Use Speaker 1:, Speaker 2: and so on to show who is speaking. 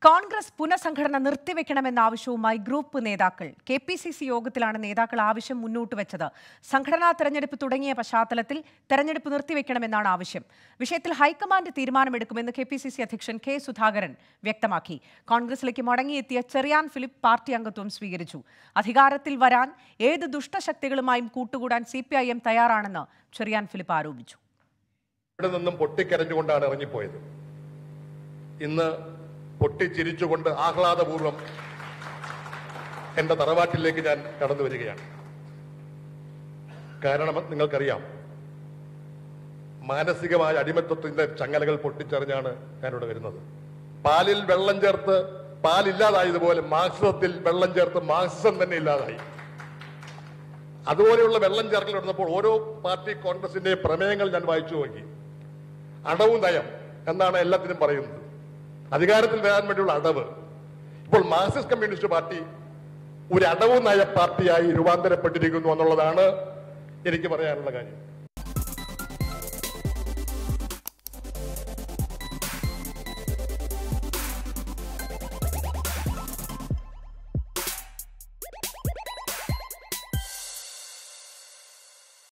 Speaker 1: കോൺഗ്രസ് പുനഃസംഘടന നിർത്തിവെക്കണമെന്ന ആവശ്യവുമായി ഗ്രൂപ്പ് നേതാക്കൾ കെ പി സി സി യോഗത്തിലാണ് നേതാക്കൾ ആവശ്യം മുന്നോട്ട് വെച്ചത് സംഘടനാ തെരഞ്ഞെടുപ്പ് തുടങ്ങിയ പശ്ചാത്തലത്തിൽ തെരഞ്ഞെടുപ്പ് നിർത്തിവെക്കണമെന്നാണ് ആവശ്യം വിഷയത്തിൽ ഹൈക്കമാൻഡ് തീരുമാനമെടുക്കുമെന്ന് കെ പി സി സി അധ്യക്ഷൻ കെ സുധാകരൻ വ്യക്തമാക്കി കോൺഗ്രസിലേക്ക് മടങ്ങിയെത്തിയ ചെറിയാൻ ഫിലിപ്പ് പാർട്ടി അംഗത്വം സ്വീകരിച്ചു അധികാരത്തിൽ വരാൻ ഏത് ദുഷ്ടശക്തികളുമായും കൂട്ടുകൂടാൻ സി പി ഐ എം തയ്യാറാണെന്ന് ചെറിയാൻ ഫിലിപ്പ് ആരോപിച്ചു
Speaker 2: ഇവിടെ നിന്നും പൊട്ടിക്കരഞ്ഞുകൊണ്ടാണ് ഇറങ്ങിപ്പോയത് ഇന്ന് പൊട്ടിച്ചിരിച്ചുകൊണ്ട് ആഹ്ലാദപൂർവം എന്റെ തറവാട്ടിലേക്ക് ഞാൻ കടന്നു വരികയാണ് കാരണം നിങ്ങൾക്കറിയാം മാനസികമായ അടിമത്വത്തിന്റെ ചങ്ങലകൾ പൊട്ടിച്ചെറിഞ്ഞാണ് ഞാനിവിടെ വരുന്നത് പാലിൽ വെള്ളം ചേർത്ത് പാലില്ലാതായതുപോലെ മാർക്സിസത്തിൽ വെള്ളം ചേർത്ത് മാർക്സിസം തന്നെ ഇല്ലാതായി അതുപോലെയുള്ള വെള്ളം ചേർക്കൽ നടന്നപ്പോൾ ഓരോ പാർട്ടി കോൺഗ്രസിന്റെ പ്രമേയങ്ങൾ ഞാൻ വായിച്ചു നോക്കി അടവ് നയം എന്നാണ് എല്ലാത്തിനും പറയുന്നത് അധികാരത്തിൽ വരാൻ വേണ്ടിയുള്ള അടവ് ഇപ്പോൾ മാർക്സിസ്റ്റ് കമ്മ്യൂണിസ്റ്റ് പാർട്ടി ഒരു അടവ് നയ പാർട്ടിയായി രൂപാന്തരപ്പെട്ടിരിക്കുന്നു എന്നുള്ളതാണ് എനിക്ക് പറയാനുള്ള കാര്യം